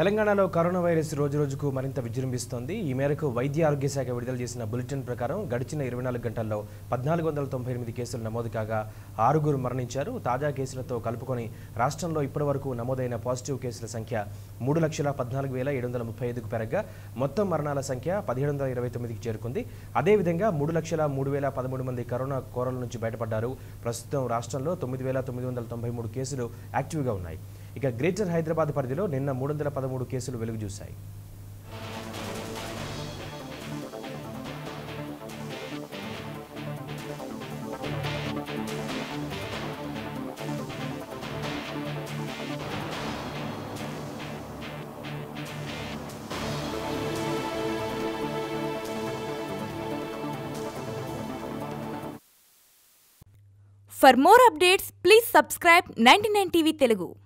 తెలంగాణలో corona virus రోజురోజుకు మరింత విజృంభిస్తోంది ఈ మేరకు వైద్య ఆరోగ్య శాఖ విడుదల చేసిన బులెటిన్ ప్రకారం గడిచిన ఇరవై నాలుగు గంటల్లో పద్నాలుగు వందల తొంభై ఎనిమిది కేసులు నమోదు కాగా ఆరుగురు మరణించారు తాజా కేసులతో కలుపుకొని రాష్ట్రంలో ఇప్పటివరకు నమోదైన పాజిటివ్ కేసుల సంఖ్య మూడు లక్షల పద్నాలుగు వేల ఏడు వందల ముప్పై ఐదుకు పెరగగా మొత్తం మరణాల సంఖ్య పదిహేడు వందల ఇరవై తొమ్మిదికి చేరుకుంది అదేవిధంగా మూడు లక్షల మూడు వేల పదమూడు మంది కరోనా కోరల నుంచి బయటపడ్డారు ప్రస్తుతం రాష్ట్రంలో తొమ్మిది వేల తొమ్మిది వందల తొంభై మూడు కేసులు యాక్టివ్గా ఉన్నాయి ఇక గ్రేటర్ హైదరాబాద్ పరిధిలో నిన్న మూడు వందల పదమూడు కేసులు వెలుగు చూశాయి For more updates, please subscribe 99 TV Telugu.